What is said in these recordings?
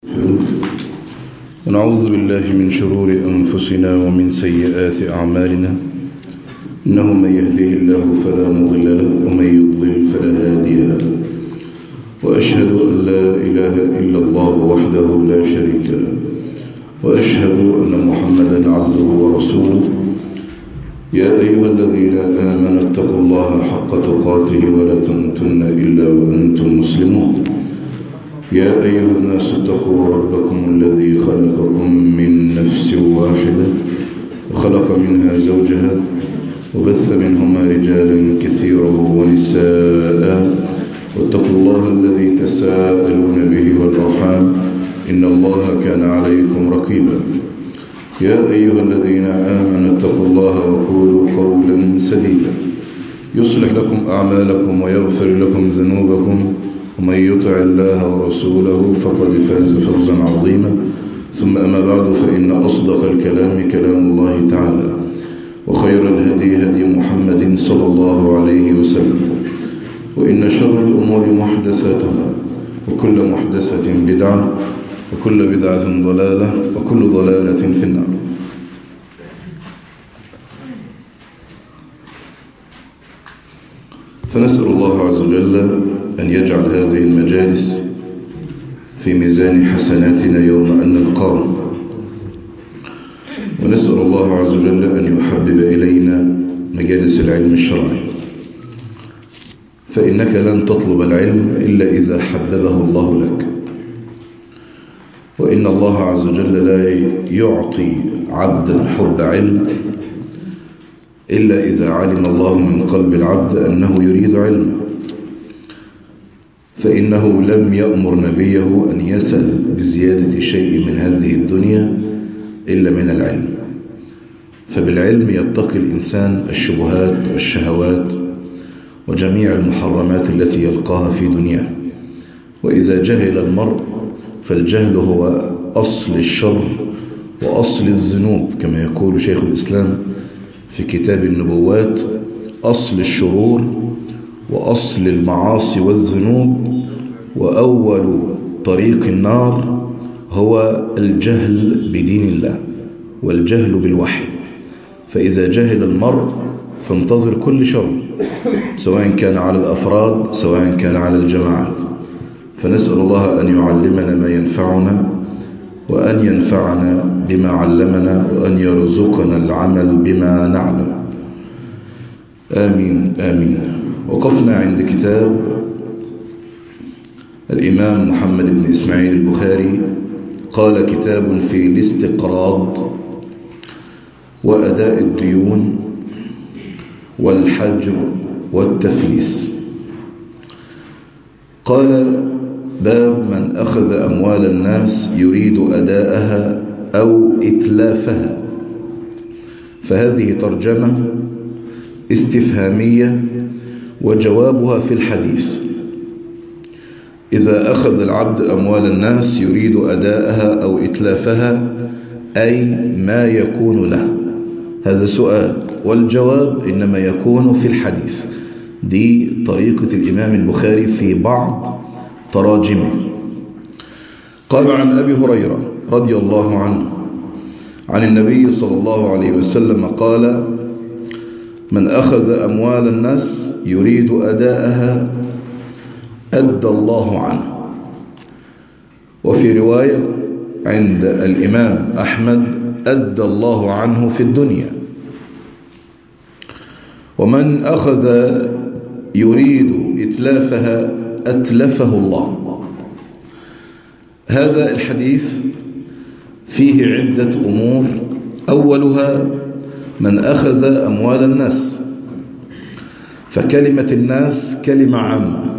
ونعوذ بالله من شرور أنفسنا ومن سيئات أعمالنا إنه من يهده الله فلا مضل له ومن يضلل فلا هادي له وأشهد أن لا إله إلا الله وحده لا شريك له وأشهد أن محمدا عبده ورسوله يا أيها الذين آمنوا اتقوا الله حق تقاته ولا تموتن إلا وأنتم مسلمون يا أيها الناس اتقوا ربكم الذي خلقكم من نفس واحدة وخلق منها زوجها وبث منهما رجالا كثيرا ونساء واتقوا الله الذي تساءلون به والأرحام إن الله كان عليكم رقيبا يا أيها الذين آمنوا اتقوا الله وقولوا قولا سديدا يصلح لكم أعمالكم ويغفر لكم ذنوبكم ومن يطع الله ورسوله فقد فاز فوزا عظيما ثم أما بعد فإن أصدق الكلام كلام الله تعالى وخير الهدي هدي محمد صلى الله عليه وسلم وإن شر الأمور محدثاتها وكل محدثة بدعة وكل بدعة ضلالة وكل ضلالة في النار فنسأل الله عز وجل أن يجعل هذه المجالس في ميزان حسناتنا يوم أن نلقاه ونسأل الله عز وجل أن يحبب إلينا مجالس العلم الشرعي فإنك لن تطلب العلم إلا إذا حببه الله لك وإن الله عز وجل لا يعطي عبدا حب علم إلا إذا علم الله من قلب العبد أنه يريد علما فإنه لم يأمر نبيه أن يسأل بزيادة شيء من هذه الدنيا إلا من العلم فبالعلم يتقي الإنسان الشبهات والشهوات وجميع المحرمات التي يلقاها في دنياه وإذا جهل المرء فالجهل هو أصل الشر وأصل الذنوب كما يقول شيخ الإسلام في كتاب النبوات أصل الشرور وأصل المعاصي والذنوب وأول طريق النار هو الجهل بدين الله والجهل بالوحي فإذا جهل المرء فانتظر كل شر سواء كان على الأفراد سواء كان على الجماعات فنسأل الله أن يعلمنا ما ينفعنا وأن ينفعنا بما علمنا وأن يرزقنا العمل بما نعلم آمين آمين وقفنا عند كتاب الإمام محمد بن إسماعيل البخاري قال كتاب في الاستقراض وأداء الديون والحجر والتفليس قال باب من أخذ أموال الناس يريد أداءها أو إتلافها فهذه ترجمة استفهامية وجوابها في الحديث إذا أخذ العبد أموال الناس يريد أداءها أو إتلافها أي ما يكون له هذا سؤال والجواب إنما يكون في الحديث دي طريقة الإمام البخاري في بعض تراجمه قال عن أبي هريرة رضي الله عنه عن النبي صلى الله عليه وسلم قال من أخذ أموال الناس يريد أداءها أدى الله عنه وفي رواية عند الإمام أحمد أدى الله عنه في الدنيا ومن أخذ يريد إتلافها أتلفه الله هذا الحديث فيه عدة أمور أولها من أخذ أموال الناس فكلمة الناس كلمة عامة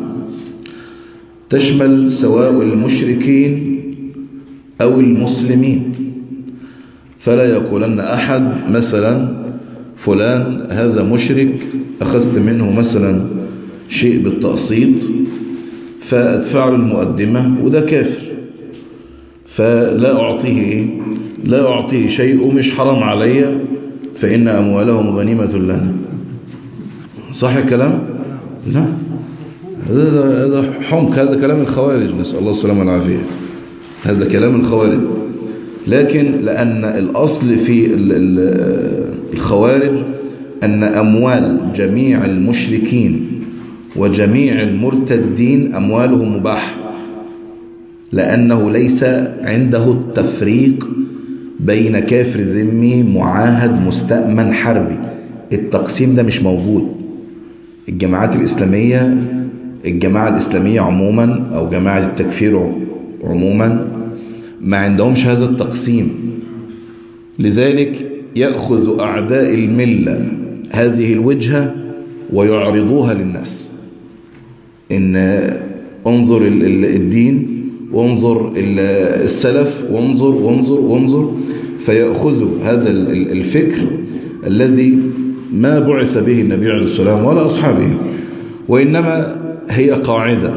تشمل سواء المشركين أو المسلمين فلا يقولن أحد مثلا فلان هذا مشرك أخذت منه مثلا شيء بالتقسيط فأدفع له المقدمة وده كافر فلا أعطيه إيه؟ لا أعطيه شيء ومش حرام علي فإن أموالهم غنيمة لنا صح الكلام؟ لا هذا هذا حمق هذا كلام الخوارج نسأل الله السلامة والعافية هذا كلام الخوارج لكن لأن الأصل في الخوارج أن أموال جميع المشركين وجميع المرتدين أموالهم مباح لأنه ليس عنده التفريق بين كافر ذمي معاهد مستأمن حربي التقسيم ده مش موجود الجماعات الإسلامية الجماعة الإسلامية عموما أو جماعة التكفير عموما ما عندهمش هذا التقسيم لذلك يأخذ أعداء الملة هذه الوجهة ويعرضوها للناس إن انظر الدين وانظر السلف وانظر وانظر وانظر فيأخذ هذا الفكر الذي ما بعث به النبي عليه السلام ولا أصحابه وإنما هي قاعدة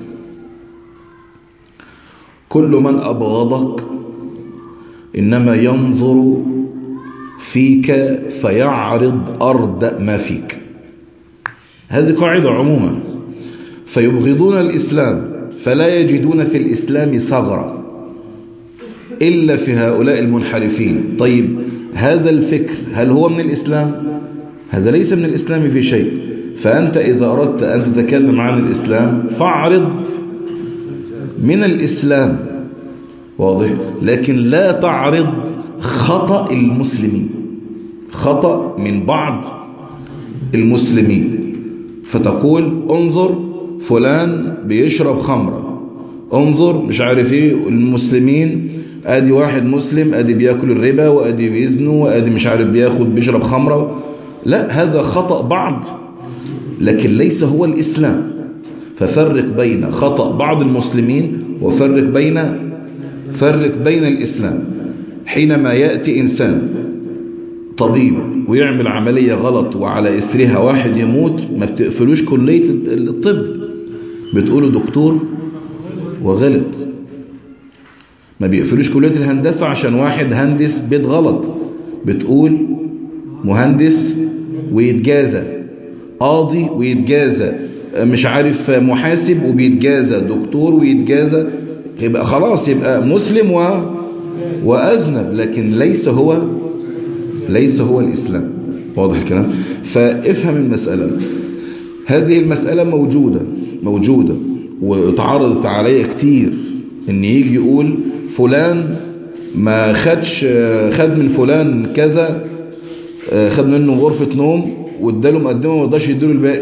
كل من أبغضك إنما ينظر فيك فيعرض أرض ما فيك هذه قاعدة عموما فيبغضون الإسلام فلا يجدون في الإسلام ثغرة إلا في هؤلاء المنحرفين طيب هذا الفكر هل هو من الإسلام؟ هذا ليس من الإسلام في شيء فأنت إذا أردت أن تتكلم عن الإسلام فاعرض من الإسلام واضح لكن لا تعرض خطأ المسلمين خطأ من بعض المسلمين فتقول انظر فلان بيشرب خمرة انظر مش عارف ايه المسلمين ادي واحد مسلم ادي بياكل الربا وادي بيزنوا وادي مش عارف بياخد بيشرب خمرة لا هذا خطأ بعض لكن ليس هو الإسلام ففرق بين خطأ بعض المسلمين وفرق بين فرق بين الإسلام حينما يأتي إنسان طبيب ويعمل عملية غلط وعلى إثرها واحد يموت ما بتقفلوش كلية الطب بتقولوا دكتور وغلط ما بيقفلوش كلية الهندسة عشان واحد هندس بيت غلط بتقول مهندس ويتجازى قاضي ويتجازى مش عارف محاسب وبيتجازى دكتور ويتجازى يبقى خلاص يبقى مسلم و... وأذنب لكن ليس هو ليس هو الإسلام واضح الكلام فافهم المسألة هذه المسألة موجودة موجودة وتعرضت عليا كتير ان يجي يقول فلان ما خدش خد من فلان كذا خد منه غرفة نوم واداله مقدمة ما رضاش يديله الباقي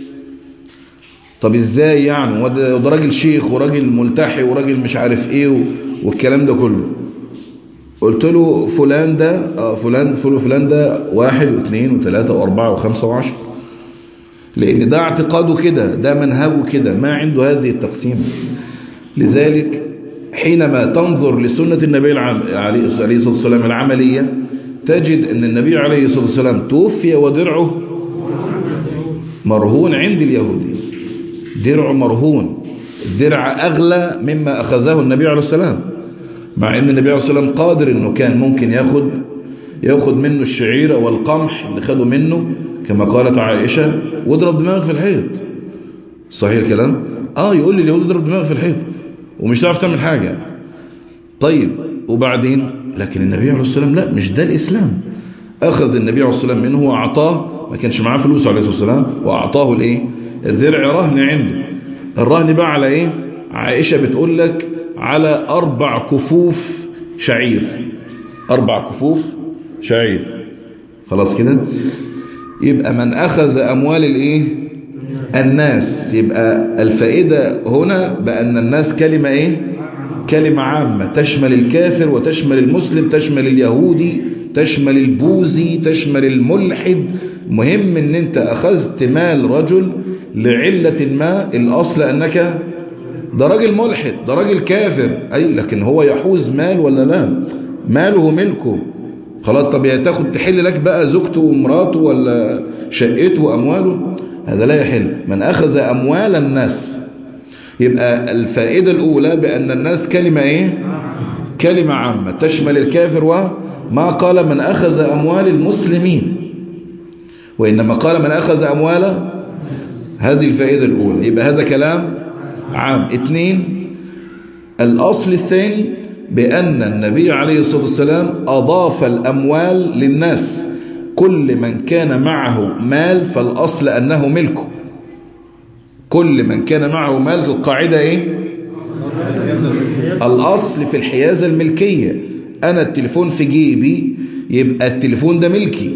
طب ازاي يعني وده راجل شيخ وراجل ملتحي وراجل مش عارف ايه والكلام ده كله قلت له فلان ده اه فلان فلان ده واحد واثنين وثلاثة واربعة وخمسة وعشرة لان ده اعتقاده كده ده منهجه كده ما عنده هذه التقسيمة لذلك حينما تنظر لسنة النبي عليه الصلاة والسلام العملية تجد أن النبي عليه الصلاة والسلام توفي ودرعه مرهون عند اليهودي درعه مرهون الدرع أغلى مما أخذه النبي عليه السلام مع أن النبي عليه السلام قادر أنه كان ممكن ياخد ياخد منه الشعير والقمح اللي خده منه كما قالت عائشة واضرب دماغك في الحيط صحيح الكلام اه يقول لي اليهود اضرب دماغك في الحيط ومش تعرف تعمل حاجة طيب وبعدين لكن النبي عليه السلام لا مش ده الإسلام أخذ النبي عليه السلام منه وأعطاه ما كانش معاه فلوس عليه الصلاة والسلام وأعطاه الإيه الدرع رهن عنده الرهن بقى على إيه عائشة بتقول لك على أربع كفوف شعير أربع كفوف شعير خلاص كده يبقى من أخذ أموال الإيه الناس يبقى الفائدة هنا بأن الناس كلمة إيه كلمة عامة تشمل الكافر وتشمل المسلم تشمل اليهودي تشمل البوذي تشمل الملحد مهم ان انت اخذت مال رجل لعلة ما الاصل انك ده راجل ملحد ده راجل كافر اي لكن هو يحوز مال ولا لا ماله ملكه خلاص طب تاخد تحل لك بقى زوجته ومراته ولا شقته وامواله هذا لا يحل من اخذ اموال الناس يبقى الفائدة الأولى بأن الناس كلمة إيه كلمة عامة تشمل الكافر وما قال من أخذ أموال المسلمين وإنما قال من أخذ أموال هذه الفائدة الأولى يبقى هذا كلام عام اثنين الأصل الثاني بأن النبي عليه الصلاة والسلام أضاف الأموال للناس كل من كان معه مال فالأصل أنه ملكه كل من كان معه مال القاعدة إيه الأصل في الحيازة الملكية أنا التليفون في جيبي يبقى التليفون ده ملكي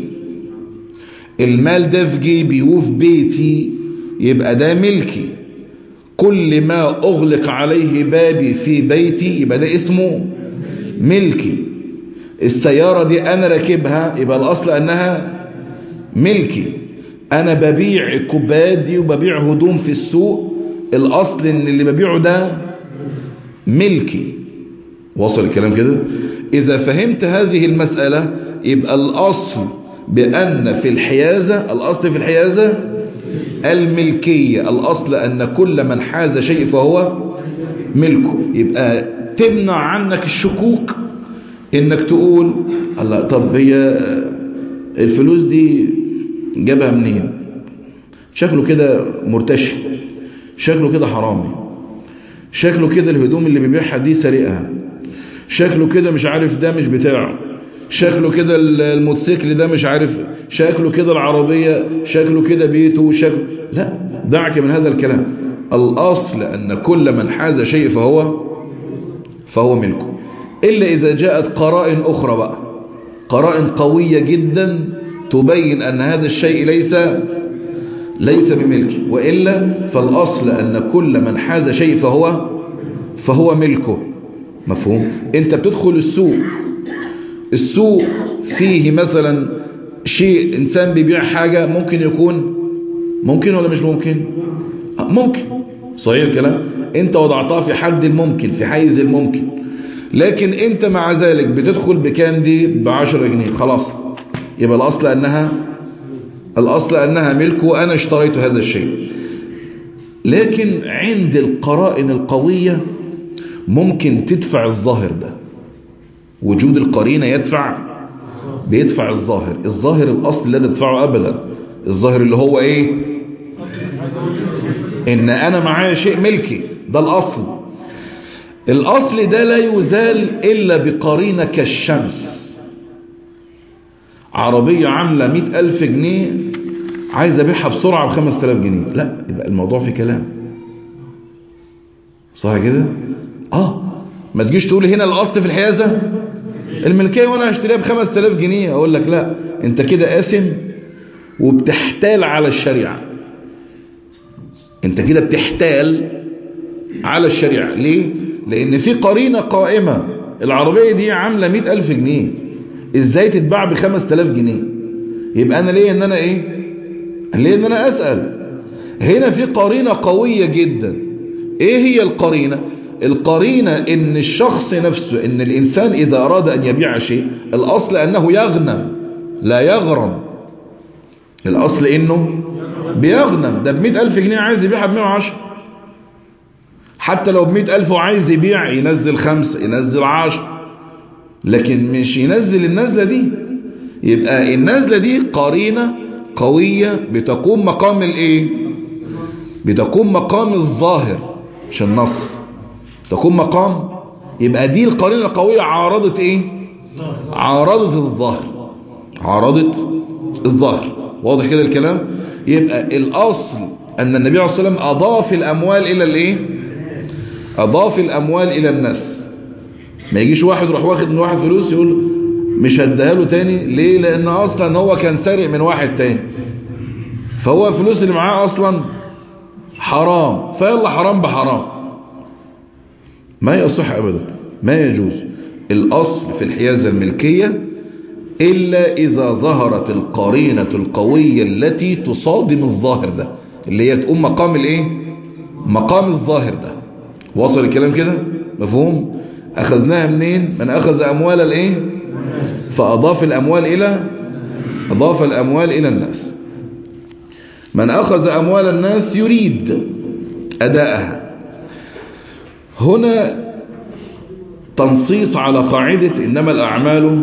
المال ده في جيبي وفي بيتي يبقى ده ملكي كل ما أغلق عليه بابي في بيتي يبقى ده اسمه ملكي السيارة دي أنا راكبها يبقى الأصل أنها ملكي أنا ببيع الكوبايات دي وببيع هدوم في السوق الأصل إن اللي ببيعه ده ملكي وصل الكلام كده إذا فهمت هذه المسألة يبقى الأصل بأن في الحيازة الأصل في الحيازة الملكية الأصل أن كل من حاز شيء فهو ملكه يبقى تمنع عنك الشكوك إنك تقول الله طب هي الفلوس دي جابها منين شكله كده مرتشي شكله كده حرامي شكله كده الهدوم اللي بيبيعها دي سرقها شكله كده مش عارف ده مش بتاعه شكله كده الموتوسيكل ده مش عارف شكله كده العربية شكله كده بيته شكله لا دعك من هذا الكلام الأصل أن كل من حاز شيء فهو فهو ملكه إلا إذا جاءت قرائن أخرى بقى قرائن قوية جدا تبين أن هذا الشيء ليس ليس بملكه وإلا فالأصل أن كل من حاز شيء فهو فهو ملكه مفهوم أنت بتدخل السوق السوق فيه مثلا شيء إنسان بيبيع حاجة ممكن يكون ممكن ولا مش ممكن ممكن صحيح الكلام انت وضعتها في حد الممكن في حيز الممكن لكن انت مع ذلك بتدخل بكام دي بعشرة جنيه خلاص يبقى الأصل أنها الأصل أنها ملك وأنا اشتريت هذا الشيء لكن عند القرائن القوية ممكن تدفع الظاهر ده وجود القرينة يدفع بيدفع الظاهر الظاهر الأصل لا تدفعه أبدا الظاهر اللي هو إيه إن أنا معايا شيء ملكي ده الأصل الأصل ده لا يزال إلا بقرينة كالشمس عربية عاملة مئة ألف جنيه عايز أبيعها بسرعة بخمس تلاف جنيه لا يبقى الموضوع في كلام صح كده آه ما تجيش تقول هنا الأصل في الحيازة الملكية وأنا هشتريها بخمس تلاف جنيه أقول لك لا أنت كده قاسم وبتحتال على الشريعة أنت كده بتحتال على الشريعة ليه؟ لأن في قرينة قائمة العربية دي عاملة مئة ألف جنيه إزاي تتباع بخمس تلاف جنيه يبقى أنا ليه إن أنا إيه؟ ليه إن أنا أسأل هنا في قرينة قوية جدا إيه هي القرينة؟ القرينة إن الشخص نفسه إن الإنسان إذا أراد أن يبيع شيء الأصل أنه يغنم لا يغرم الأصل إنه بيغنم ده بمئة ألف جنيه عايز يبيعها بمئة وعشر حتى لو بمئة ألف وعايز يبيع ينزل خمسة ينزل عشر لكن مش ينزل النزلة دي يبقى النزلة دي قرينة قوية بتقوم مقام الايه بتقوم مقام الظاهر مش النص تقوم مقام يبقى دي القرينة القوية عارضت ايه عارضت الظاهر عارضت الظاهر واضح كده الكلام يبقى الاصل ان النبي عليه الصلاة والسلام اضاف الاموال الى الايه اضاف الاموال الى الناس ما يجيش واحد يروح واخد من واحد فلوس يقول مش هديها له تاني ليه لان اصلا هو كان سارق من واحد تاني فهو الفلوس اللي معاه اصلا حرام فيلا حرام بحرام ما يصح ابدا ما يجوز الاصل في الحيازة الملكية الا اذا ظهرت القرينة القوية التي تصادم الظاهر ده اللي هي تقوم مقام الايه مقام الظاهر ده وصل الكلام كده مفهوم أخذناها منين من أخذ أموال الإيه فأضاف الأموال إلى أضاف الأموال إلى الناس من أخذ أموال الناس يريد أداءها هنا تنصيص على قاعدة إنما الأعمال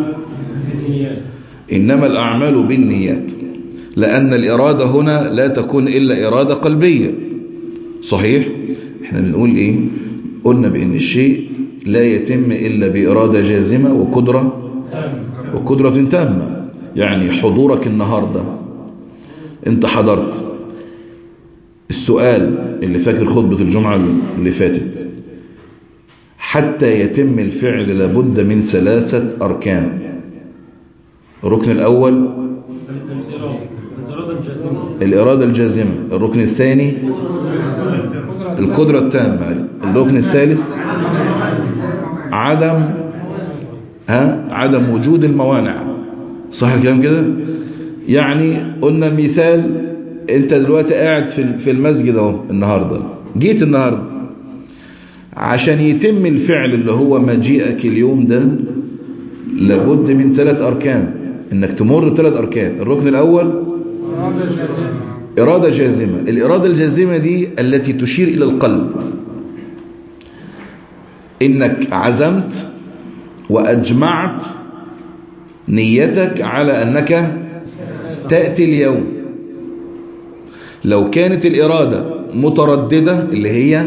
إنما الأعمال بالنيات لأن الإرادة هنا لا تكون إلا إرادة قلبية صحيح احنا بنقول إيه قلنا بأن الشيء لا يتم إلا بإرادة جازمة وقدرة وقدرة تامة يعني حضورك النهاردة انت حضرت السؤال اللي فاكر خطبة الجمعة اللي فاتت حتى يتم الفعل لابد من ثلاثة أركان الركن الأول الإرادة الجازمة الركن الثاني القدرة التامة الركن الثالث عدم ها عدم وجود الموانع صح الكلام كده يعني قلنا المثال انت دلوقتي قاعد في في المسجد اهو النهارده جيت النهارده عشان يتم الفعل اللي هو مجيئك اليوم ده لابد من ثلاث اركان انك تمر بثلاث اركان الركن الاول إرادة جازمة الإرادة الجازمة دي التي تشير إلى القلب إنك عزمت وأجمعت نيتك على أنك تأتي اليوم لو كانت الإرادة مترددة اللي هي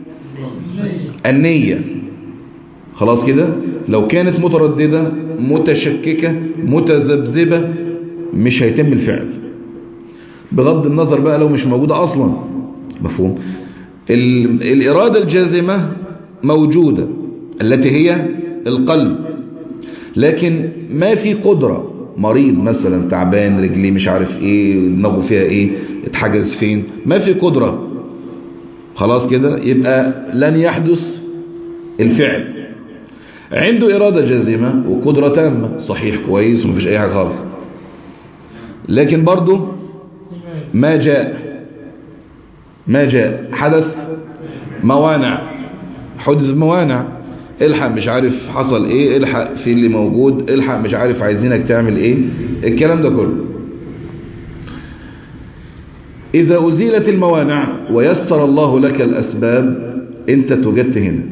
النية خلاص كده لو كانت مترددة متشككة متذبذبة مش هيتم الفعل بغض النظر بقى لو مش موجودة أصلا مفهوم الإرادة الجازمة موجودة التي هي القلب لكن ما في قدرة مريض مثلا تعبان رجليه مش عارف ايه دماغه فيها ايه اتحجز فين ما في قدرة خلاص كده يبقى لن يحدث الفعل عنده إرادة جازمة وقدرة تامة صحيح كويس ومفيش أي حاجة خالص لكن برضه ما جاء ما جاء حدث موانع حدث موانع الحق مش عارف حصل ايه الحق في اللي موجود الحق مش عارف عايزينك تعمل ايه الكلام ده كله إذا أزيلت الموانع ويسر الله لك الأسباب أنت توجدت هنا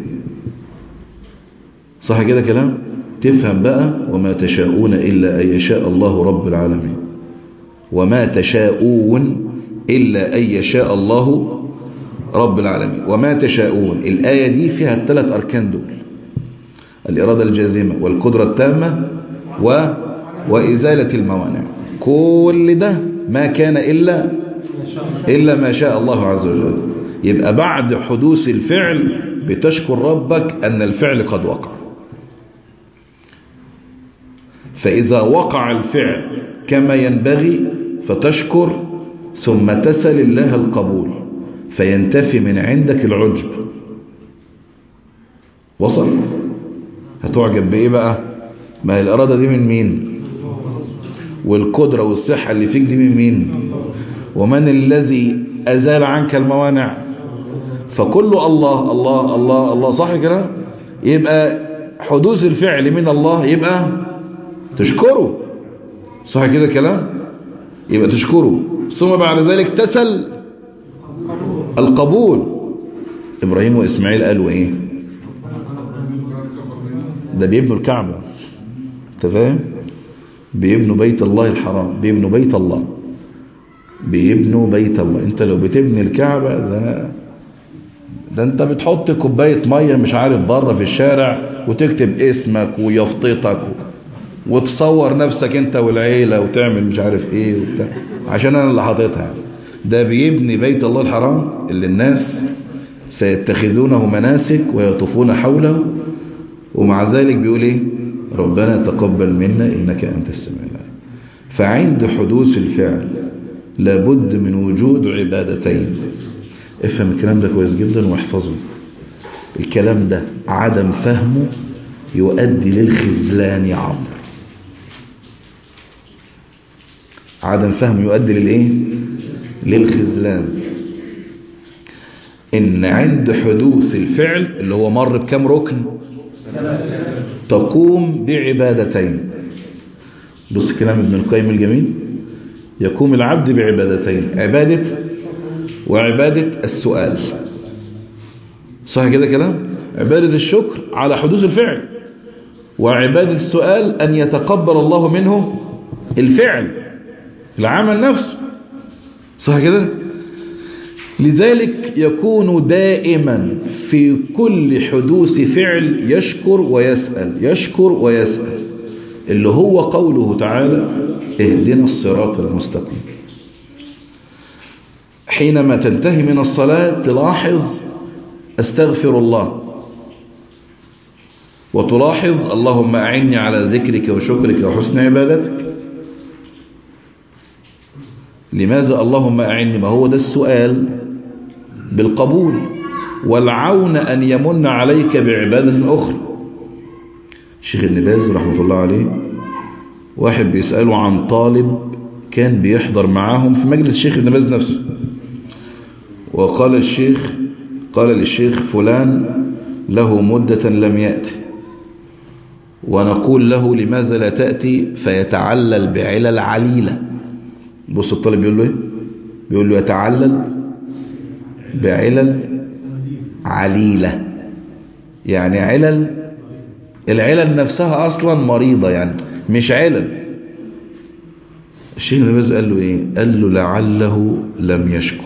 صح كده كلام تفهم بقى وما تشاءون إلا أن يشاء الله رب العالمين وما تشاءون إلا أن يشاء الله رب العالمين وما تشاءون الآية دي فيها الثلاث أركان دول الإرادة الجازمة والقدرة التامة و... وإزالة الموانع كل ده ما كان إلا إلا ما شاء الله عز وجل يبقى بعد حدوث الفعل بتشكر ربك أن الفعل قد وقع فإذا وقع الفعل كما ينبغي فتشكر ثم تسل الله القبول فينتفي من عندك العجب وصل هتعجب بإيه بقى ما الإرادة دي من مين والقدرة والصحة اللي فيك دي من مين ومن الذي أزال عنك الموانع فكله الله الله الله الله صح كده يبقى حدوث الفعل من الله يبقى تشكره صح كده كلام يبقى تشكره ثم بعد ذلك تسل القبول إبراهيم وإسماعيل قالوا إيه ده بيبنوا الكعبة انت فاهم بيبنوا بيت الله الحرام بيبنوا بيت الله بيبنوا بيت الله انت لو بتبني الكعبة ده انا ده انت بتحط كوباية مية مش عارف بره في الشارع وتكتب اسمك ويفطتك وتصور نفسك انت والعيلة وتعمل مش عارف ايه وبتاع عشان انا اللي حاططها ده بيبني بيت الله الحرام اللي الناس سيتخذونه مناسك ويطوفون حوله ومع ذلك بيقول ايه ربنا تقبل منا انك انت السميع العليم فعند حدوث الفعل لابد من وجود عبادتين افهم الكلام ده كويس جدا واحفظه الكلام ده عدم فهمه يؤدي للخذلان يا عمرو عدم فهمه يؤدي للايه للخذلان ان عند حدوث الفعل اللي هو مر بكم ركن تقوم بعبادتين بص كلام ابن القيم الجميل يقوم العبد بعبادتين عبادة وعبادة السؤال صح كده كلام عبادة الشكر على حدوث الفعل وعبادة السؤال أن يتقبل الله منه الفعل العمل نفسه صح كده لذلك يكون دائما في كل حدوث فعل يشكر ويسأل يشكر ويسأل اللي هو قوله تعالى اهدنا الصراط المستقيم حينما تنتهي من الصلاة تلاحظ استغفر الله وتلاحظ اللهم أعني على ذكرك وشكرك وحسن عبادتك لماذا اللهم أعني ما هو ده السؤال بالقبول والعون أن يمن عليك بعبادة أخرى الشيخ ابن باز رحمة الله عليه واحد بيسأله عن طالب كان بيحضر معاهم في مجلس الشيخ ابن باز نفسه وقال الشيخ قال للشيخ فلان له مدة لم يأتي ونقول له لماذا لا تأتي فيتعلل بعلل عليلة بص الطالب بيقول له ايه بيقول له يتعلل بعلل عليلة يعني علل العلل نفسها أصلا مريضة يعني مش علل الشيخ نباز قال له ايه قال له لعله لم يشكر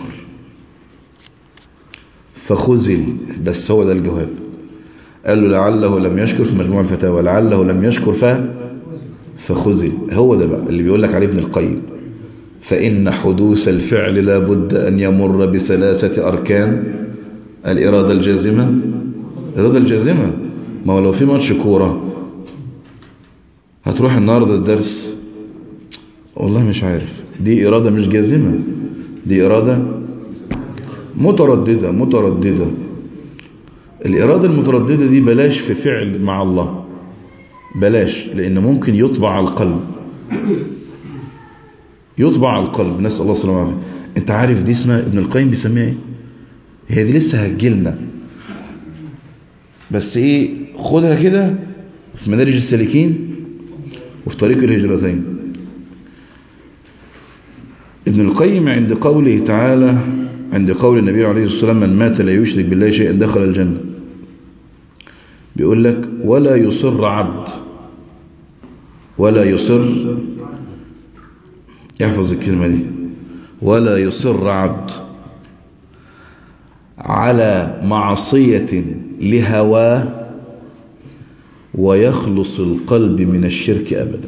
فخزل بس هو ده الجواب قال له لعله لم يشكر في مجموع الفتاوى لعله لم يشكر ف فخزل هو ده بقى اللي بيقول لك عليه ابن القيم فإن حدوث الفعل لا بد أن يمر بثلاثة أركان الإرادة الجازمة الإرادة الجازمة ما هو لو في ماتش كورة هتروح النهاردة الدرس والله مش عارف دي إرادة مش جازمة دي إرادة مترددة مترددة الإرادة المترددة دي بلاش في فعل مع الله بلاش لأن ممكن يطبع القلب يطبع القلب نسأل الله السلامة والعافية انت عارف دي اسمها ابن القيم بيسميها ايه هي دي لسه هتجيلنا بس ايه خدها كده في مدارج السالكين وفي طريق الهجرتين ابن القيم عند قوله تعالى عند قول النبي عليه الصلاة والسلام من مات لا يشرك بالله شيئا دخل الجنة بيقول لك ولا يصر عبد ولا يصر احفظ الكلمة دي ولا يصر عبد على معصية لهواه ويخلص القلب من الشرك أبدا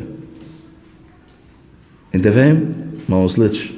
انت فاهم ما وصلتش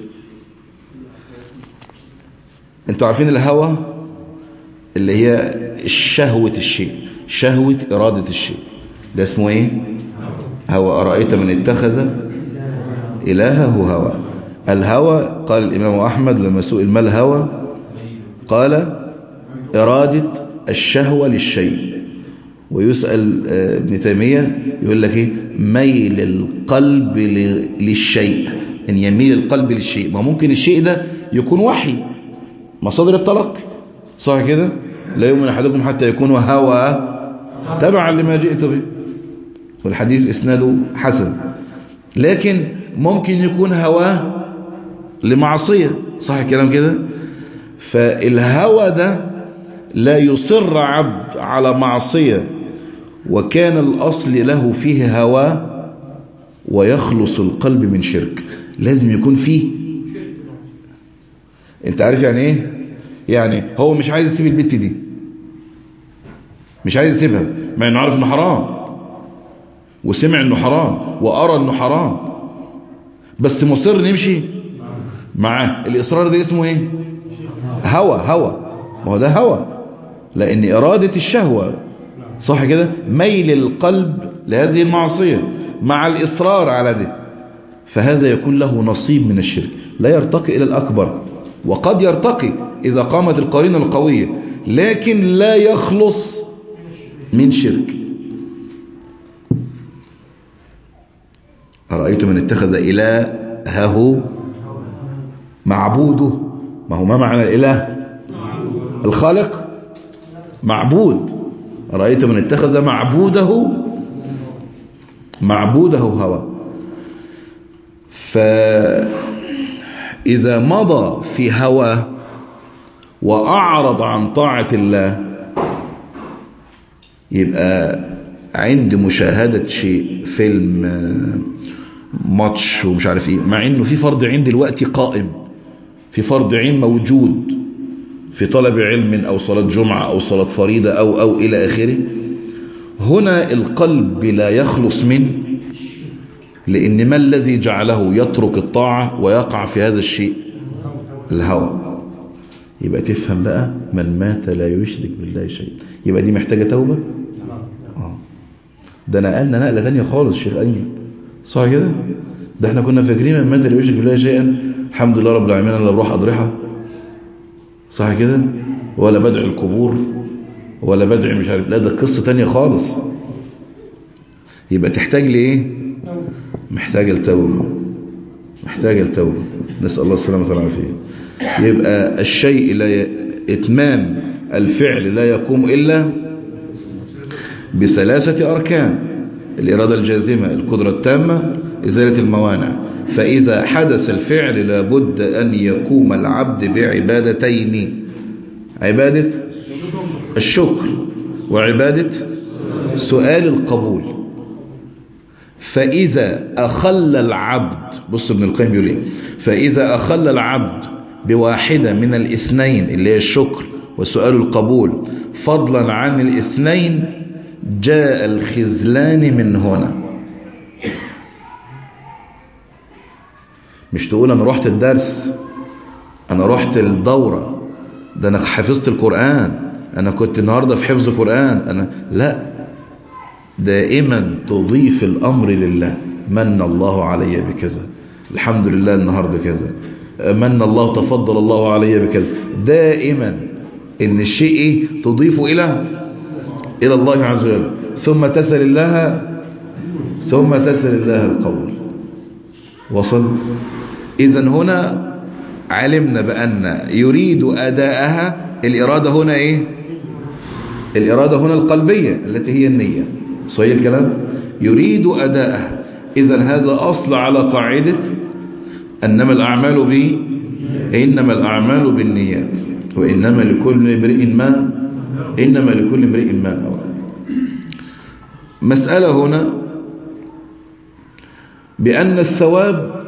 انتوا عارفين الهوى اللي هي شهوة الشيء شهوة إرادة الشيء ده اسمه ايه هو أرأيت من اتخذ إلهه هوى الهوى قال الإمام أحمد لما سئل ما الهوى قال إرادة الشهوة للشيء ويسأل ابن تيمية يقول لك ايه ميل القلب للشيء ان يميل القلب للشيء ما ممكن الشيء ده يكون وحي مصادر التلقي صح كده لا يؤمن احدكم حتى يكون هوى تبعا لما جئت به والحديث اسناده حسن لكن ممكن يكون هواه لمعصية صح الكلام كده فالهوى ده لا يصر عبد على معصية وكان الأصل له فيه هوى ويخلص القلب من شرك لازم يكون فيه انت عارف يعني ايه يعني هو مش عايز يسيب البت دي مش عايز يسيبها مع انه عارف انه حرام وسمع انه حرام وارى انه حرام بس مصر نمشي معاه الاصرار ده اسمه ايه هوى هوى ما هو ده هوى لان ارادة الشهوة صح كده ميل القلب لهذه المعصية مع الاصرار على ده فهذا يكون له نصيب من الشرك لا يرتقي الى الاكبر وقد يرتقي اذا قامت القرينة القوية لكن لا يخلص من شرك أرأيت من اتخذ إلهه معبوده ما هو ما معنى الإله الخالق معبود رأيت من اتخذ معبوده معبوده هوى فإذا مضى في هوى وأعرض عن طاعة الله يبقى عند مشاهدة شيء فيلم ماتش ومش عارف ايه مع انه في فرض عين دلوقتي قائم في فرض عين موجود في طلب علم أو صلاة جمعة أو صلاة فريضة أو أو إلى آخره هنا القلب لا يخلص منه لأن ما الذي جعله يترك الطاعة ويقع في هذا الشيء الهوى يبقى تفهم بقى من مات لا يشرك بالله شيء يبقى دي محتاجة توبة آه. ده نقلنا نقلة تانية خالص شيخ أيمن صح كده ده احنا كنا فاكرين من مات لا يشرك بالله شيئا الحمد لله رب العالمين انا لا بروح أضرحة صح كده ولا بدعي القبور ولا بدعي مش عارف لا ده قصة تانية خالص يبقى تحتاج لإيه محتاج التوبة محتاج التوبة نسأل الله السلامة والعافية يبقى الشيء لا ي... إتمام الفعل لا يقوم إلا بثلاثة أركان الإرادة الجازمة القدرة التامة إزالة الموانع فإذا حدث الفعل لابد أن يقوم العبد بعبادتين عبادة الشكر وعبادة سؤال القبول فإذا أخل العبد بص ابن القيم يقول ايه فإذا أخل العبد بواحدة من الاثنين اللي هي الشكر وسؤال القبول فضلا عن الاثنين جاء الخذلان من هنا مش تقول أنا رحت الدرس أنا رحت الدورة ده أنا حفظت القرآن أنا كنت النهاردة في حفظ قرآن أنا لا دائما تضيف الأمر لله من الله علي بكذا الحمد لله النهاردة كذا من الله تفضل الله علي بكذا دائما إن الشيء تضيف إلى إلى الله عز وجل ثم تسأل الله ثم تسأل الله القبول وصل إذا هنا علمنا بأن يريد أداءها الإرادة هنا إيه الإرادة هنا القلبية التي هي النية صحيح الكلام يريد أداءها إذا هذا أصل على قاعدة أنما الأعمال ب إنما الأعمال بالنيات وإنما لكل امرئ ما إنما لكل امرئ ما نوى مسألة هنا بأن الثواب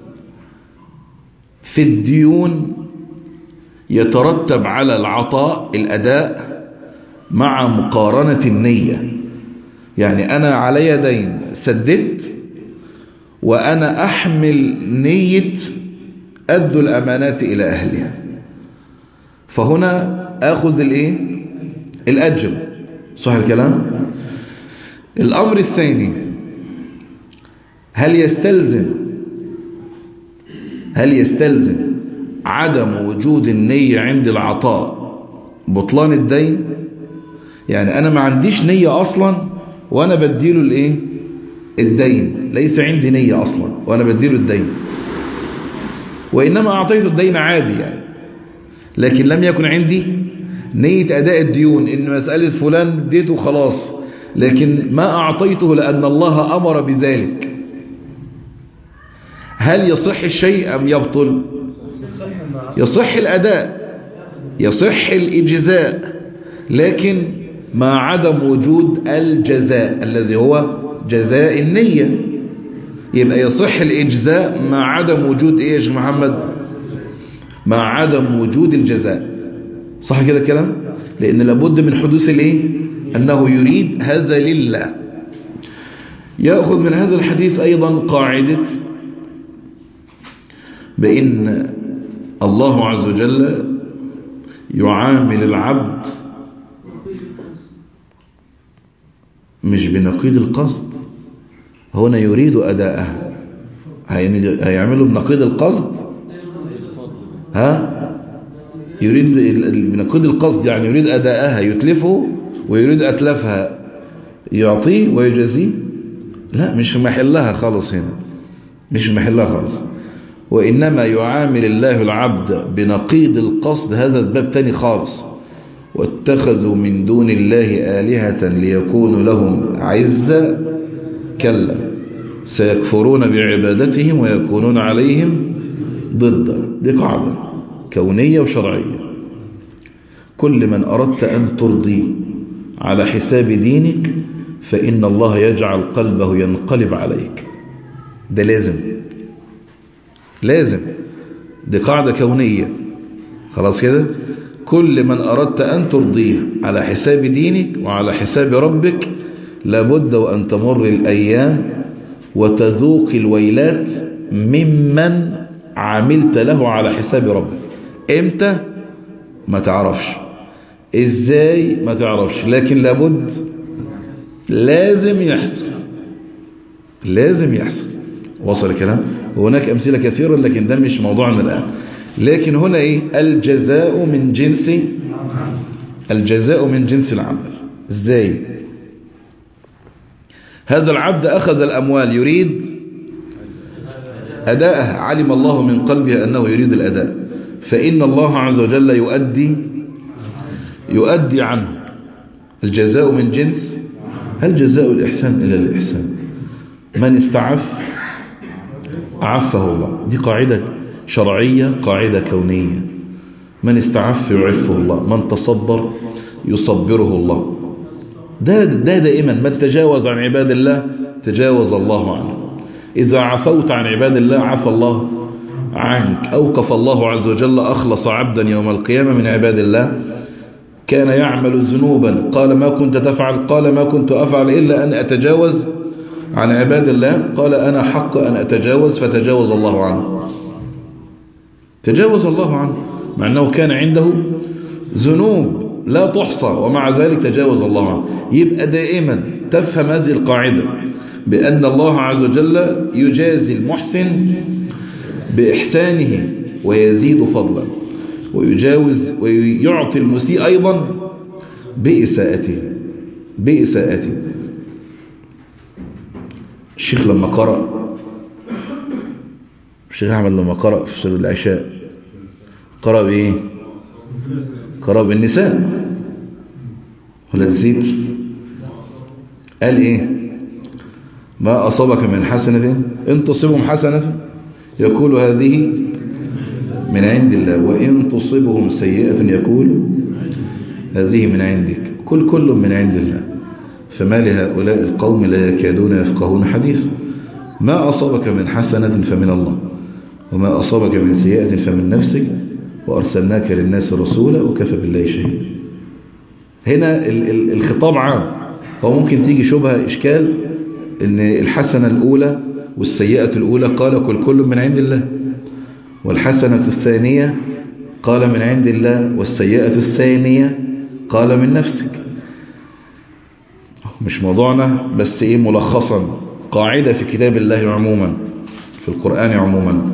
في الديون يترتب على العطاء الأداء مع مقارنة النية يعني أنا علي دين سددت وأنا أحمل نية أدوا الأمانات إلى أهلها فهنا أخذ الإيه؟ الأجر صح الكلام الأمر الثاني هل يستلزم هل يستلزم عدم وجود النية عند العطاء بطلان الدين يعني أنا ما عنديش نية أصلا وأنا بديله الإيه الدين ليس عندي نية أصلا وأنا بديله الدين وإنما أعطيته الدين عادي يعني لكن لم يكن عندي نية أداء الديون إن مسألة فلان اديته خلاص لكن ما أعطيته لأن الله أمر بذلك هل يصح الشيء أم يبطل يصح الأداء يصح الإجزاء لكن مع عدم وجود الجزاء الذي هو جزاء النية يبقى يصح الإجزاء مع عدم وجود إيه يا شيخ محمد مع عدم وجود الجزاء صح كده الكلام لأن لابد من حدوث الإيه أنه يريد هذا لله يأخذ من هذا الحديث أيضا قاعدة بأن الله عز وجل يعامل العبد مش بنقيض القصد هنا يريد أداءها هيعمله بنقيض القصد ها يريد بنقيض القصد يعني يريد أداءها يتلفه ويريد أتلفها يعطيه ويجازيه لا مش في محلها خالص هنا مش في محلها خالص وإنما يعامل الله العبد بنقيض القصد هذا الباب تاني خالص واتخذوا من دون الله آلهة ليكونوا لهم عزة كلا سيكفرون بعبادتهم ويكونون عليهم ضدا دي قاعدة كونية وشرعية كل من أردت أن ترضيه على حساب دينك فإن الله يجعل قلبه ينقلب عليك ده لازم لازم دي قاعدة كونية خلاص كده كل من أردت أن ترضيه على حساب دينك وعلى حساب ربك لابد وأن تمر الأيام وتذوق الويلات ممن عملت له على حساب ربك امتى ما تعرفش ازاي ما تعرفش لكن لابد لازم يحصل لازم يحصل وصل الكلام وهناك أمثلة كثيرة لكن ده مش موضوعنا الآن لكن هنا إيه الجزاء من جنس الجزاء من جنس العمل ازاي هذا العبد أخذ الأموال يريد أداءها علم الله من قلبه أنه يريد الأداء فإن الله عز وجل يؤدي يؤدي عنه الجزاء من جنس هل جزاء الإحسان إلا الإحسان من استعف عفه الله دي قاعدة شرعية قاعدة كونية من استعف يعفه الله من تصبر يصبره الله ده, ده دائما من تجاوز عن عباد الله تجاوز الله عنه إذا عفوت عن عباد الله عفى الله عنك أوقف الله عز وجل أخلص عبدا يوم القيامة من عباد الله كان يعمل ذنوبا قال ما كنت تفعل قال ما كنت أفعل إلا أن أتجاوز عن عباد الله قال أنا حق أن أتجاوز فتجاوز الله عنه تجاوز الله عنه مع أنه كان عنده ذنوب لا تحصى ومع ذلك تجاوز الله عنه يبقى دائما تفهم هذه القاعدة بأن الله عز وجل يجازي المحسن بإحسانه ويزيد فضلا ويجاوز ويعطي المسيء أيضا بإساءته بإساءته الشيخ لما قرأ الشيخ أحمد لما قرأ في سورة العشاء قرأ بإيه قرأ بالنساء ولا نسيت قال إيه ما أصابك من حسنة إن تصبهم حسنة يقول هذه من عند الله وإن تصبهم سيئة يقول هذه من عندك كل كل من عند الله فما لهؤلاء القوم لا يكادون يفقهون حديث ما أصابك من حسنة فمن الله وما أصابك من سيئة فمن نفسك وأرسلناك للناس رسولا وكفى بالله شهيدا هنا الخطاب عام هو ممكن تيجي شبهة إشكال إن الحسنة الأولى والسيئة الأولى قال كل كل من عند الله والحسنة الثانية قال من عند الله والسيئة الثانية قال من نفسك مش موضوعنا بس ايه ملخصا قاعدة في كتاب الله عموما في القرآن عموما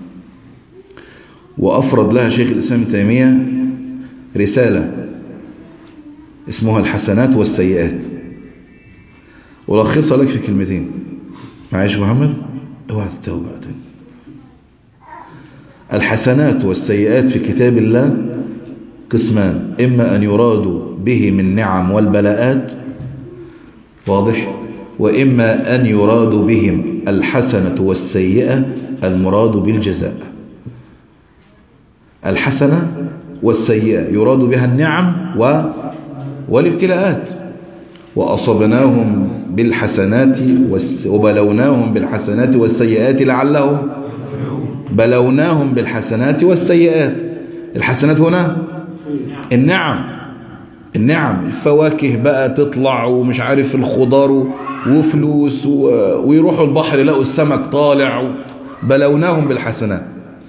وأفرد لها شيخ الإسلام تيمية رسالة اسمها الحسنات والسيئات ولخصها لك في كلمتين معايش محمد اوعى تتوب بقى تاني الحسنات والسيئات في كتاب الله قسمان إما أن يراد به من نعم والبلاءات واضح وإما أن يراد بهم الحسنة والسيئة المراد بالجزاء الحسنة والسيئة يراد بها النعم و والابتلاءات وأصبناهم بالحسنات والس... وبلوناهم بالحسنات والسيئات لعلهم بلوناهم بالحسنات والسيئات الحسنات هنا النعم النعم الفواكه بقى تطلع ومش عارف الخضار وفلوس و... ويروحوا البحر يلاقوا السمك طالع بلوناهم بالحسنات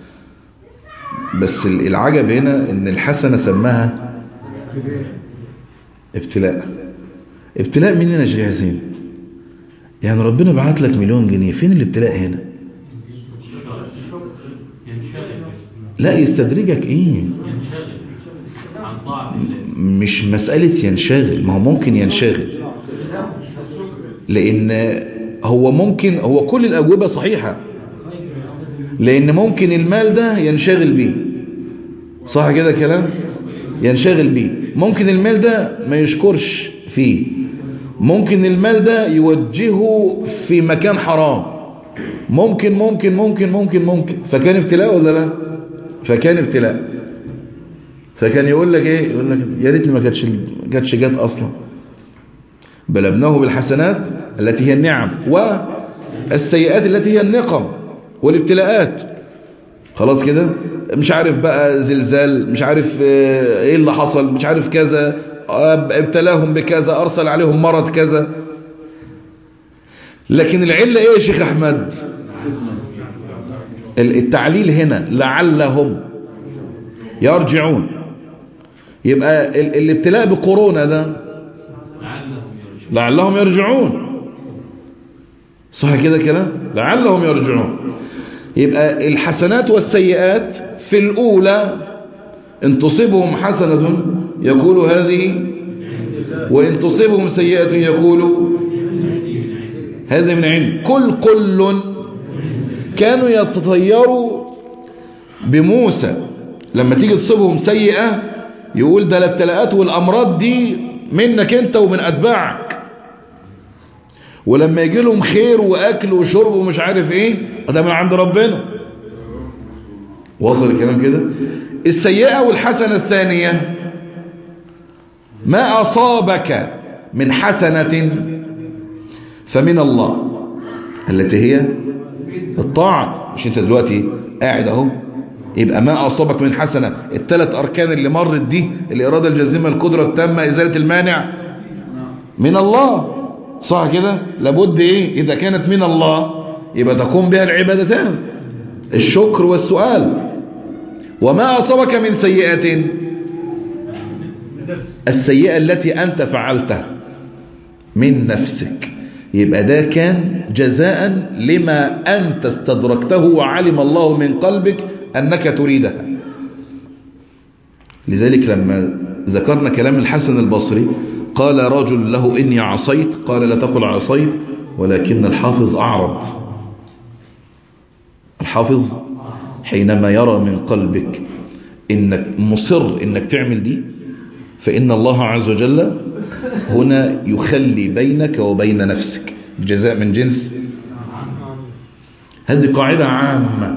بس العجب هنا ان الحسنة سماها ابتلاء ابتلاء مين هنا يا حسين يعني ربنا بعت لك مليون جنيه فين الابتلاء هنا لا يستدرجك ايه مش مسألة ينشغل ما هو ممكن ينشغل لأن هو ممكن هو كل الأجوبة صحيحة لأن ممكن المال ده ينشغل بيه صح كده كلام ينشغل بيه ممكن المال ده ما يشكرش فيه ممكن المال ده يوجهه في مكان حرام ممكن ممكن ممكن ممكن ممكن فكان ابتلاء ولا لا فكان ابتلاء فكان يقول لك ايه يقول لك يا ريتني ما كانتش كانتش جت اصلا بلبناه بالحسنات التي هي النعم والسيئات التي هي النقم والابتلاءات خلاص كده مش عارف بقى زلزال مش عارف ايه اللي حصل مش عارف كذا ابتلاهم بكذا ارسل عليهم مرض كذا لكن العلة ايه يا شيخ احمد التعليل هنا لعلهم يرجعون يبقى الابتلاء بكورونا ده لعلهم يرجعون صح كده كلام لعلهم يرجعون يبقى الحسنات والسيئات في الأولى إن تصيبهم حسنة يقول هذه وإن تصيبهم سيئة يقول هذا من عند كل كل كانوا يتطيروا بموسى لما تيجي تصيبهم سيئة يقول ده الابتلاءات والأمراض دي منك انت ومن أتباعك ولما يجي لهم خير وأكل وشرب ومش عارف ايه ده من عند ربنا وصل الكلام كده السيئة والحسنة الثانية ما أصابك من حسنة فمن الله التي هي الطاعة مش انت دلوقتي قاعد اهو يبقى ما أصابك من حسنة الثلاث أركان اللي مرت دي الإرادة الجازمة القدرة التامة إزالة المانع من الله صح كده لابد إيه إذا كانت من الله يبقى تقوم بها العبادتان الشكر والسؤال وما أصابك من سيئة السيئة التي أنت فعلتها من نفسك يبقى ده كان جزاء لما أنت استدركته وعلم الله من قلبك أنك تريدها لذلك لما ذكرنا كلام الحسن البصري قال رجل له إني عصيت قال لا تقل عصيت ولكن الحافظ أعرض الحافظ حينما يرى من قلبك إنك مصر إنك تعمل دي فإن الله عز وجل هنا يخلي بينك وبين نفسك الجزاء من جنس هذه قاعدة عامة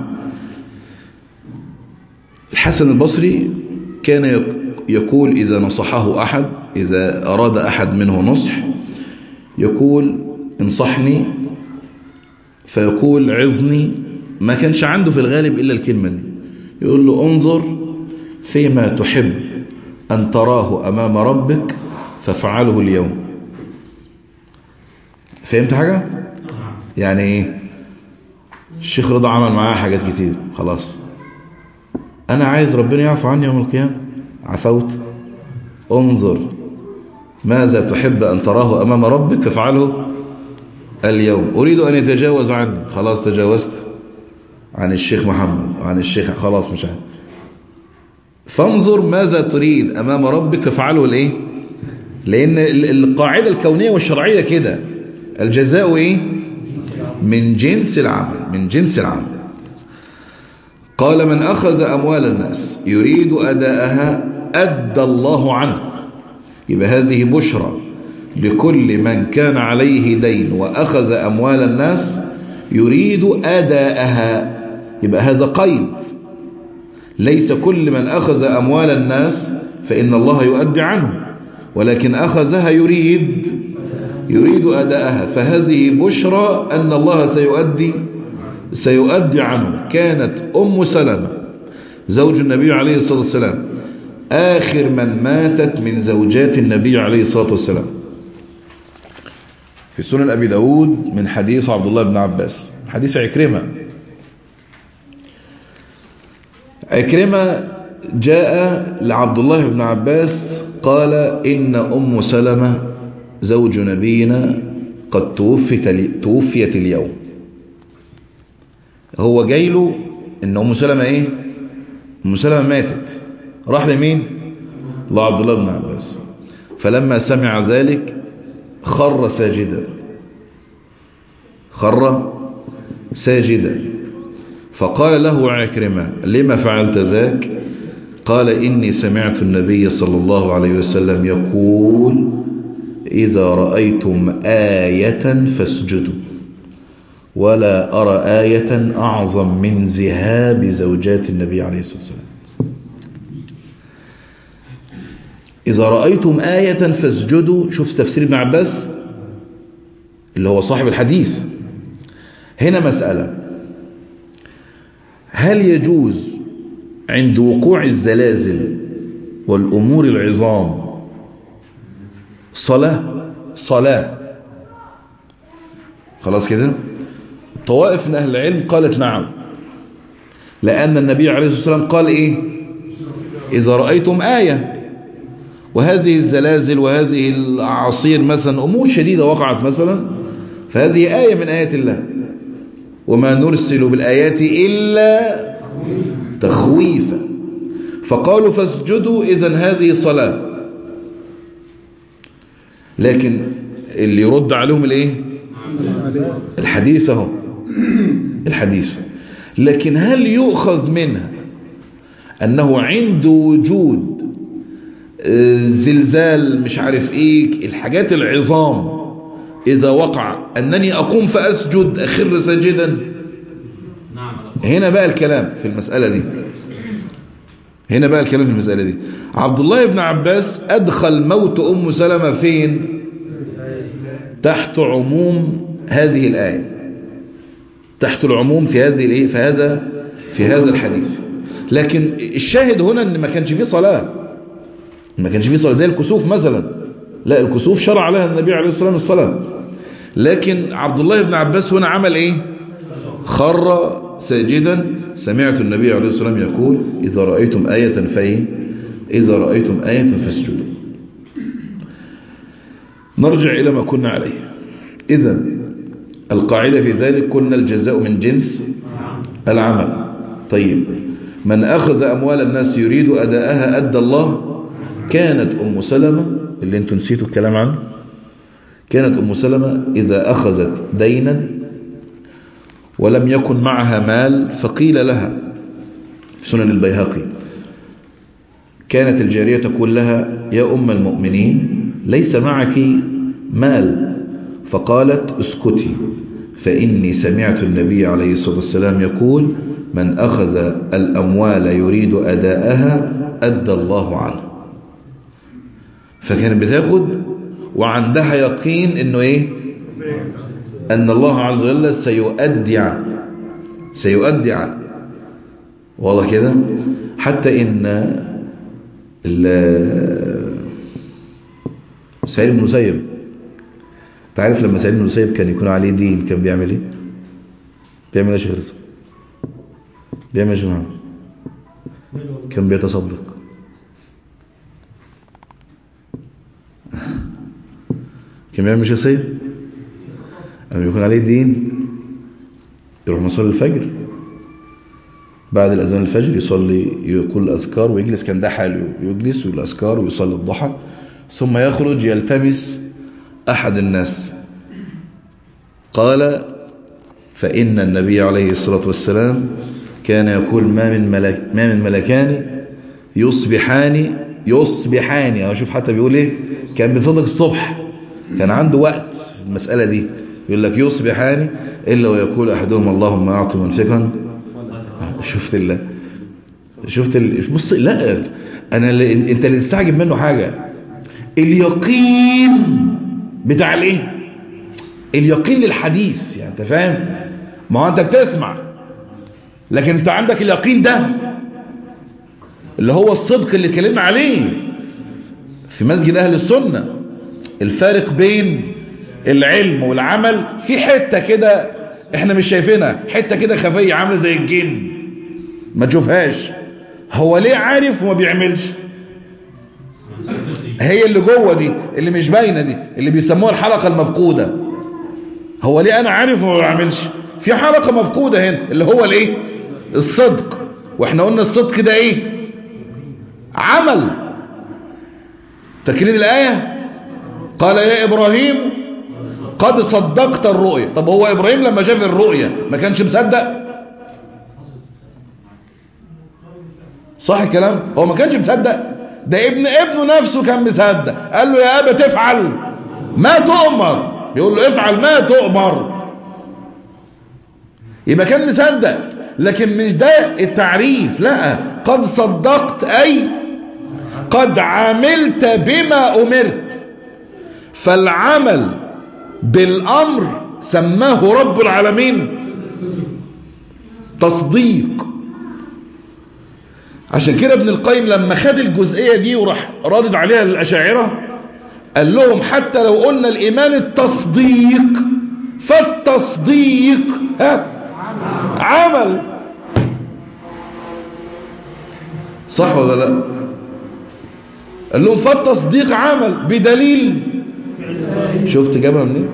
الحسن البصري كان يقول إذا نصحه أحد إذا أراد أحد منه نصح يقول انصحني فيقول عظني ما كانش عنده في الغالب إلا الكلمة دي يقول له انظر فيما تحب أن تراه أمام ربك فافعله اليوم فهمت حاجة؟ يعني ايه الشيخ رضا عمل معاه حاجات كتير خلاص أنا عايز ربنا يعفو عني يوم القيامة عفوت انظر ماذا تحب أن تراه أمام ربك فافعله اليوم أريد أن يتجاوز عني خلاص تجاوزت عن الشيخ محمد وعن الشيخ خلاص مش عارف فانظر ماذا تريد أمام ربك فافعله الإيه لأن القاعدة الكونية والشرعية كده الجزاء إيه من جنس العمل من جنس العمل قال من أخذ أموال الناس يريد أداءها أدى الله عنه يبقى هذه بشرى لكل من كان عليه دين وأخذ أموال الناس يريد أداءها يبقى هذا قيد ليس كل من أخذ أموال الناس فإن الله يؤدي عنه ولكن أخذها يريد يريد أداءها فهذه بشرى أن الله سيؤدي سيؤدي عنه كانت أم سلمة زوج النبي عليه الصلاة والسلام آخر من ماتت من زوجات النبي عليه الصلاة والسلام في سنن أبي داود من حديث عبد الله بن عباس حديث عكرمة عكرمة جاء لعبد الله بن عباس قال إن أم سلمة زوج نبينا قد توفت توفيت اليوم هو جاي له ان ام سلمة ايه ام سلمة ماتت راح لمين لعبد الله بن عباس فلما سمع ذلك خر ساجدا خر ساجدا فقال له عكرمة لما فعلت ذاك قال إني سمعت النبي صلى الله عليه وسلم يقول إذا رأيتم آية فاسجدوا ولا أرى آية أعظم من ذهاب زوجات النبي عليه الصلاة والسلام إذا رأيتم آية فاسجدوا شوف تفسير ابن عباس اللي هو صاحب الحديث هنا مسألة هل يجوز عند وقوع الزلازل والأمور العظام صلاة صلاة خلاص كده طوائف من أهل العلم قالت نعم لأن النبي عليه الصلاة والسلام قال إيه إذا رأيتم آية وهذه الزلازل وهذه الأعاصير مثلا أمور شديدة وقعت مثلا فهذه آية من آيات الله وما نرسل بالآيات إلا تخويفا فقالوا فاسجدوا إذا هذه صلاة لكن اللي يرد عليهم الايه الحديث اهو الحديث لكن هل يؤخذ منها أنه عند وجود زلزال مش عارف ايه الحاجات العظام إذا وقع أنني أقوم فأسجد أخر ساجدا هنا بقى الكلام في المسألة دي هنا بقى الكلام في المسألة دي عبد الله بن عباس أدخل موت أم سلمة فين تحت عموم هذه الآية تحت العموم في هذه الايه في هذا في هذا الحديث لكن الشاهد هنا ان ما كانش فيه صلاة ما كانش فيه صلاة زي الكسوف مثلا لا الكسوف شرع عليها النبي عليه الصلاة والسلام الصلاة لكن عبد الله بن عباس هنا عمل ايه خر ساجدا سمعت النبي عليه الصلاة والسلام يقول إذا رأيتم آية فإيه إذا رأيتم آية فاسجدوا نرجع إلى ما كنا عليه إذا القاعدة في ذلك كنا الجزاء من جنس العمل طيب من أخذ أموال الناس يريد أداءها أدى الله كانت أم سلمة اللي انتم نسيتوا الكلام عنه كانت أم سلمة إذا أخذت دينا ولم يكن معها مال فقيل لها في سنن البيهقي كانت الجارية تقول لها يا أم المؤمنين ليس معك مال فقالت اسكتي فإني سمعت النبي عليه الصلاة والسلام يقول من أخذ الأموال يريد أداءها أدى الله عنه فكانت بتاخد وعندها يقين انه ايه ان الله عز وجل سيؤدي عنه سيؤدي عنه والله كده حتى ان سعيد بن مسيب تعرف لما سعيد بن مسيب كان يكون عليه دين كان بيعمل ايه بيعمل ايه يا شيخ رزق بيعمل ايه يا جماعه كان بيتصدق كان بيعمل ايه يا سيد لما يكون عليه دين يروح مصلي الفجر بعد الأذان الفجر يصلي يقول الأذكار ويجلس كان ده حاله يجلس ويقول الأذكار ويصلي الضحى ثم يخرج يلتمس أحد الناس قال فإن النبي عليه الصلاة والسلام كان يقول ما من ملك ما من ملكان يصبحان يصبحان أو شوف حتى بيقول إيه كان بيصدق الصبح كان عنده وقت في المسألة دي يقول لك يصبحان إلا ويقول أحدهم اللهم أعط منفقا شفت الله شفت ال... بص لا انا اللي... انت اللي تستعجب منه حاجه اليقين بتاع الايه اليقين للحديث يعني انت فاهم ما هو انت بتسمع لكن انت عندك اليقين ده اللي هو الصدق اللي اتكلمنا عليه في مسجد اهل السنه الفارق بين العلم والعمل في حته كده احنا مش شايفينها حته كده خفيه عامله زي الجن ما تشوفهاش هو ليه عارف وما بيعملش هي اللي جوه دي اللي مش باينه دي اللي بيسموها الحلقه المفقوده هو ليه انا عارف وما بعملش في حلقه مفقوده هنا اللي هو الايه الصدق واحنا قلنا الصدق ده ايه عمل تكرير الايه قال يا ابراهيم قد صدقت الرؤيا طب هو ابراهيم لما شاف الرؤيا ما كانش مصدق صح الكلام هو ما كانش مصدق ده ابن ابنه نفسه كان مصدق قال له يا ابا تفعل ما تؤمر يقول له افعل ما تؤمر يبقى كان مصدق لكن مش ده التعريف لا قد صدقت اي قد عملت بما امرت فالعمل بالامر سماه رب العالمين تصديق عشان كده ابن القيم لما خد الجزئية دي وراح رادد عليها الأشاعرة قال لهم حتى لو قلنا الإيمان التصديق فالتصديق ها عمل صح ولا لا قال لهم فالتصديق عمل بدليل شفت جابها منين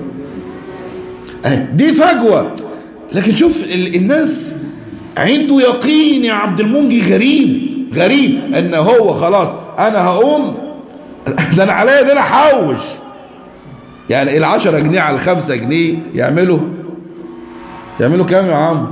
دي فجوة لكن شوف الناس عنده يقين يا عبد المنجي غريب غريب ان هو خلاص انا هقوم ده انا عليا ده انا احوش يعني العشرة جنيه على الخمسة جنيه يعملوا يعملوا كام يا عم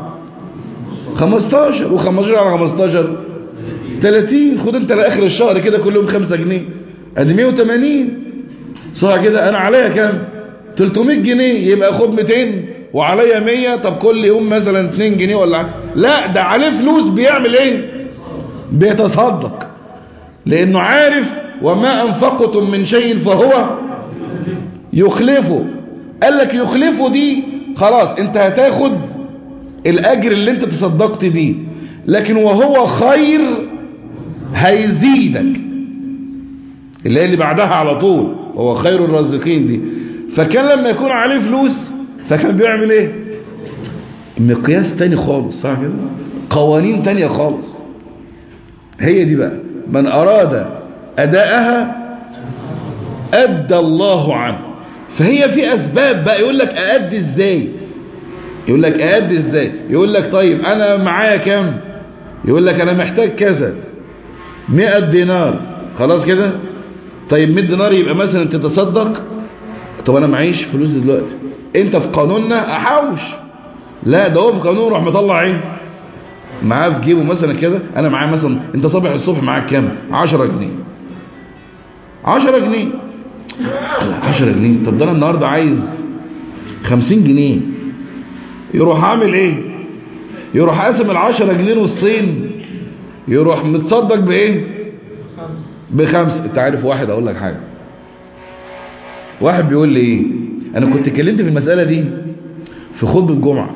15 و15 على 15 30 خد انت لاخر الشهر كده كل يوم 5 جنيه ادي 180 صح كده انا عليا كام 300 جنيه يبقى خد 200 وعليا 100 طب كل يوم مثلا 2 جنيه ولا لا ده عليه فلوس بيعمل ايه بيتصدق لانه عارف وما انفقتم من شيء فهو يخلفه قال لك يخلفه دي خلاص انت هتاخد الاجر اللي انت تصدقت بيه لكن وهو خير هيزيدك اللي هي اللي بعدها على طول وهو خير الرازقين دي فكان لما يكون عليه فلوس فكان بيعمل ايه مقياس تاني خالص صح كده قوانين تانية خالص هي دي بقى من أراد أداءها أدى الله عنه فهي في أسباب بقى يقول لك أأدي إزاي يقول لك أأدي إزاي يقول لك طيب أنا معايا كام يقول لك أنا محتاج كذا 100 دينار خلاص كده طيب 100 دينار يبقى مثلا تتصدق طب أنا معيش فلوس دلوقتي أنت في قانوننا أحوش لا ده هو في قانون روح مطلع ايه معاه في جيبه مثلا كده انا معاه مثلا انت صبح الصبح معاك كام 10 جنيه 10 جنيه 10 جنيه طب ده انا النهارده عايز 50 جنيه يروح عامل ايه يروح قاسم ال 10 جنيه نصين يروح متصدق بايه بخمسه انت عارف واحد اقول لك حاجه واحد بيقول لي ايه انا كنت اتكلمت في المساله دي في خطبه جمعه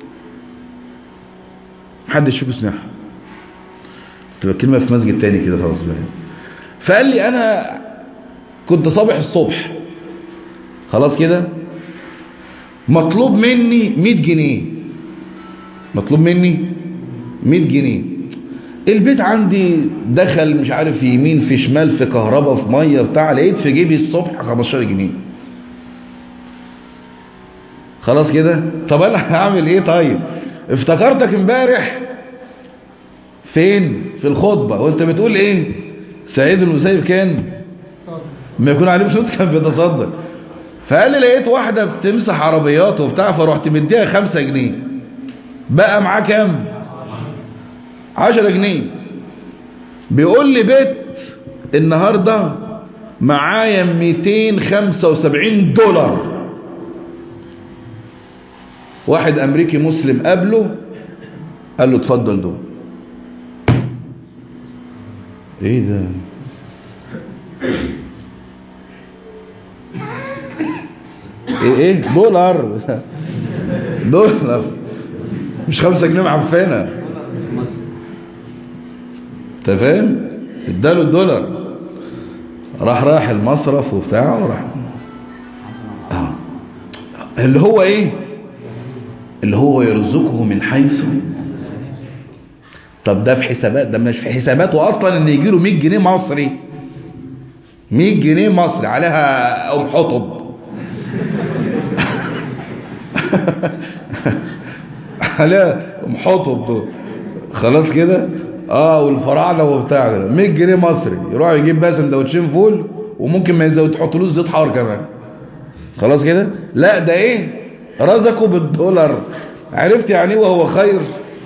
محدش فيكم سمعها كنت بكلمها في مسجد تاني كده خلاص بقى فقال لي انا كنت صابح الصبح خلاص كده مطلوب مني 100 جنيه مطلوب مني 100 جنيه البيت عندي دخل مش عارف في يمين في شمال في كهرباء في ميه بتاع لقيت في جيبي الصبح 15 جنيه خلاص كده طب انا هعمل ايه طيب افتكرتك امبارح فين في الخطبه وانت بتقول ايه سعيد المسيب كان ما يكون عليه فلوس كان بيتصدق فقال لي لقيت واحده بتمسح عربيات وبتاع فرحت مديها خمسة جنيه بقى معاه كام عشرة جنيه بيقول لي بيت النهارده معايا 275 دولار واحد امريكي مسلم قابله قال له اتفضل دول ايه ده ايه ايه دولار دولار مش خمسة جنيه معفنة انت فاهم اداله الدولار راح راح المصرف وبتاع وراح آه. اللي هو ايه اللي هو يرزقه من حيث طب ده في حسابات ده مش في حساباته اصلا ان يجي له 100 جنيه مصري 100 جنيه مصري عليها ام حطب عليها ام حطب دول خلاص كده اه والفراعنه وبتاع كده 100 جنيه مصري يروح يجيب بقى سندوتشين فول وممكن ما يزود يحطلوش زيت حار كمان خلاص كده لا ده ايه رزقه بالدولار عرفت يعني وهو خير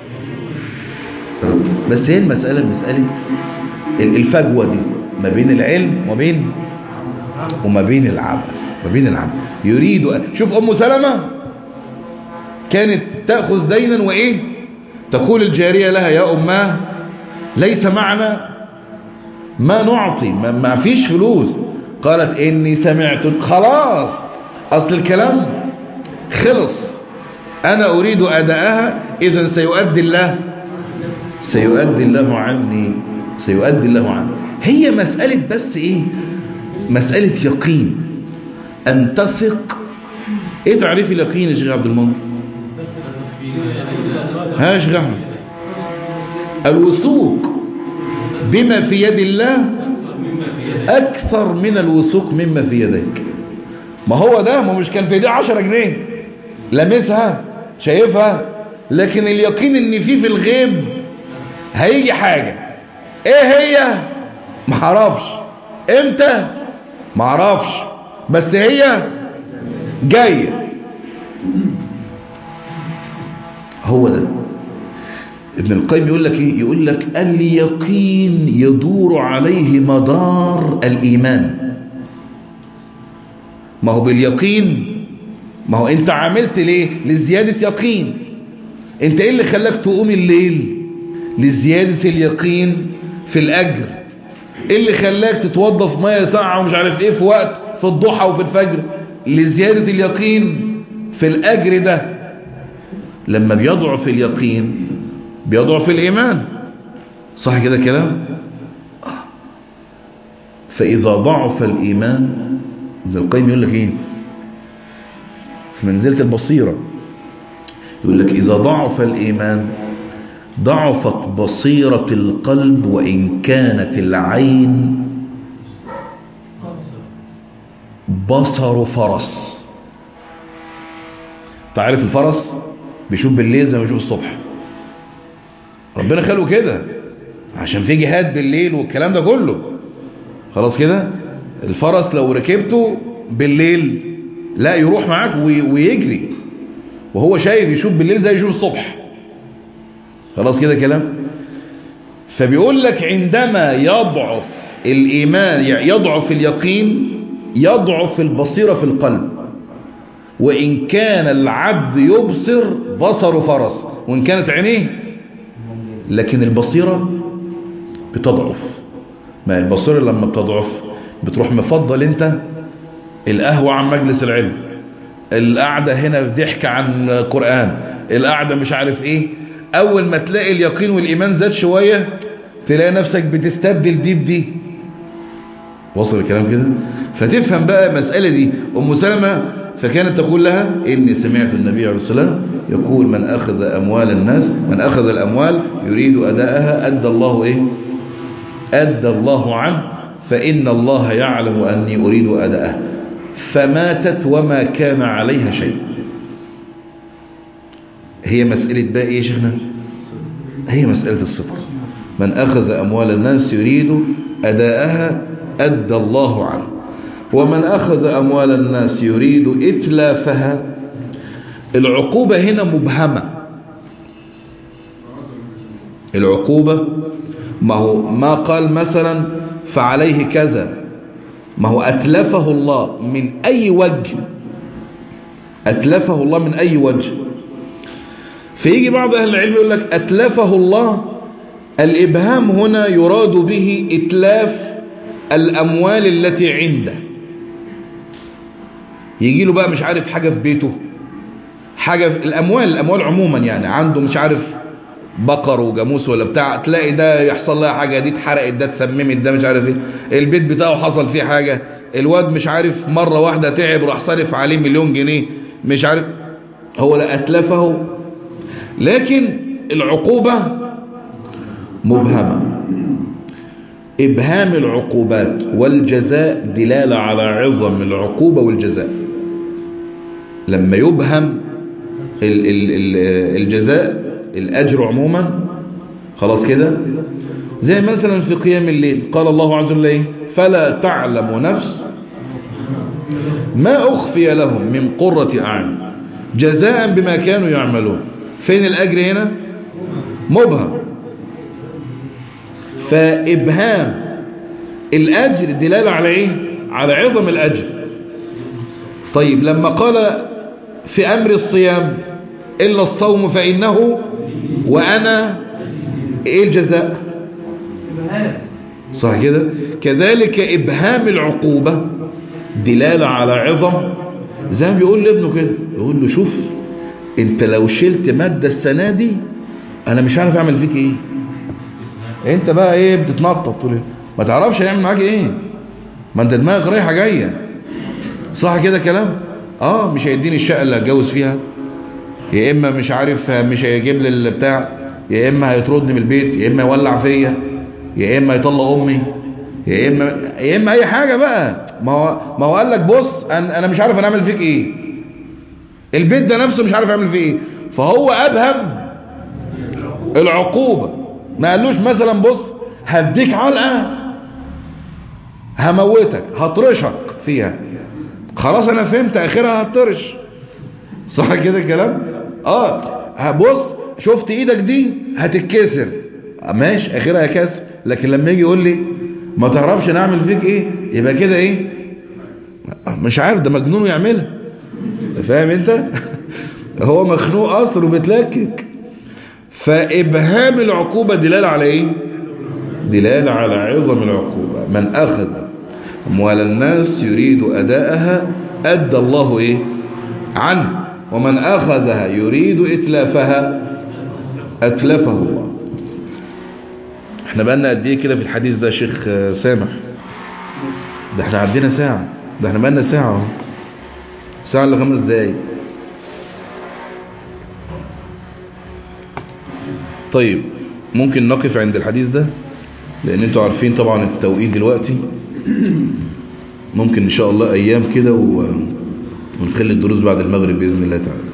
بس هي المسألة مسألة الفجوة دي ما بين العلم وبين وما بين العمل ما بين العمل يريد أن شوف أم سلمة كانت تأخذ دينا وإيه تقول الجارية لها يا أماه ليس معنا ما نعطي ما, ما فيش فلوس قالت إني سمعت خلاص أصل الكلام خلص أنا أريد أداءها إذا سيؤدي الله سيؤدي الله عني سيؤدي الله عني هي مسألة بس ايه مسألة يقين أن تثق ايه تعريف اليقين يا شيخ عبد المنصور ها يا شيخ احمد الوثوق بما في يد الله أكثر من الوثوق مما في يديك ما هو ده ما مش كان في ايديه 10 جنيه لامسها شايفها لكن اليقين ان في في الغيب هيجي حاجة ايه هي ما اعرفش امتى ما اعرفش بس هي جاية هو ده ابن القيم يقول لك ايه يقول لك اليقين يدور عليه مدار الايمان ما هو باليقين ما هو انت عملت ليه لزيادة يقين انت ايه اللي خلاك تقوم الليل لزيادة اليقين في الاجر ايه اللي خلاك تتوضى في ميه ساعة ومش عارف ايه في وقت في الضحى وفي الفجر لزيادة اليقين في الاجر ده لما بيضعف اليقين بيضعف الايمان صح كده كلام فاذا ضعف الايمان ابن القيم يقول لك ايه في منزلة البصيرة يقول لك إذا ضعف الإيمان ضعفت بصيرة القلب وإن كانت العين بصر فرس تعرف الفرس بيشوف بالليل زي ما بيشوف الصبح ربنا خلقه كده عشان في جهاد بالليل والكلام ده كله خلاص كده الفرس لو ركبته بالليل لا يروح معاك ويجري وهو شايف يشوف بالليل زي يشوف الصبح خلاص كده كلام فبيقول لك عندما يضعف الإيمان يضعف اليقين يضعف البصيرة في القلب وإن كان العبد يبصر بصر فرس وإن كانت عينيه لكن البصيرة بتضعف ما البصيرة لما بتضعف بتروح مفضل انت القهوة عن مجلس العلم القعدة هنا ضحك عن قرآن القعدة مش عارف ايه اول ما تلاقي اليقين والايمان زاد شوية تلاقي نفسك بتستبدل دي بدي وصل الكلام كده فتفهم بقى المسألة دي ام سلمة فكانت تقول لها إني سمعت النبي عليه الصلاة والسلام يقول من أخذ أموال الناس من أخذ الأموال يريد أداءها أدى الله إيه أدى الله عنه فإن الله يعلم أني أريد أداءها فماتت وما كان عليها شيء هي مسألة بقى إيه يا شيخنا هي مسألة الصدق من أخذ أموال الناس يريد أداءها أدى الله عنه ومن أخذ أموال الناس يريد إتلافها العقوبة هنا مبهمة العقوبة ما هو ما قال مثلا فعليه كذا ما هو أتلفه الله من أي وجه أتلفه الله من أي وجه فيجي بعض أهل العلم يقول لك أتلفه الله الإبهام هنا يراد به إتلاف الأموال التي عنده يجي له بقى مش عارف حاجة في بيته حاجة في الأموال الأموال عموما يعني عنده مش عارف بقر وجاموس ولا بتاع تلاقي ده يحصل لها حاجة دي اتحرقت ده اتسممت ده مش عارف ايه البيت بتاعه حصل فيه حاجة الواد مش عارف مرة واحدة تعب راح صرف عليه مليون جنيه مش عارف هو ده أتلفه لكن العقوبة مبهمة إبهام العقوبات والجزاء دلالة على عظم العقوبة والجزاء لما يبهم ال ال ال الجزاء الأجر عموما خلاص كده زي مثلا في قيام الليل قال الله عز وجل فلا تعلم نفس ما أخفي لهم من قرة أعين جزاء بما كانوا يعملون فين الأجر هنا مبهم فإبهام الأجر دلالة على إيه على عظم الأجر طيب لما قال في أمر الصيام إلا الصوم فإنه وأنا إيه الجزاء صح كده كذلك إبهام العقوبة دلالة على عظم زي ما بيقول لابنه كده يقول له شوف انت لو شلت مادة السنة دي انا مش عارف اعمل فيك ايه انت بقى ايه بتتنطط طول ما تعرفش هيعمل معاك ايه ما انت دماغك رايحه جايه صح كده كلام اه مش هيديني الشقه اللي هتجوز فيها يا اما مش عارف مش هيجيب لي البتاع يا اما هيطردني من البيت يا اما يولع فيا يا اما يطلق امي يا اما يا اما اي حاجه بقى ما هو ما هو قال لك بص انا انا مش عارف انا اعمل فيك ايه البيت ده نفسه مش عارف يعمل فيه ايه فهو ابهم العقوبه ما قالوش مثلا بص هديك علقه هموتك هطرشك فيها خلاص انا فهمت اخرها هطرش صح كده الكلام اه بص شفت ايدك دي هتتكسر ماشي اخرها كسر لكن لما يجي يقول لي ما تعرفش نعمل فيك ايه يبقى كده ايه مش عارف ده مجنون يعملها فاهم انت هو مخنوق اصلا وبتلكك فابهام العقوبة دلالة على ايه دلالة على عظم العقوبة من اخذ اموال الناس يريد اداءها ادى الله ايه عنه ومن اخذها يريد اتلافها اتلفه الله احنا بقالنا قد ايه كده في الحديث ده يا شيخ سامح ده احنا عندنا ساعة ده احنا بقالنا ساعة اهو ساعة الا خمس دقايق طيب ممكن نقف عند الحديث ده لان انتوا عارفين طبعا التوقيت دلوقتي ممكن ان شاء الله ايام كده ونخلي الدروس بعد المغرب باذن الله تعالى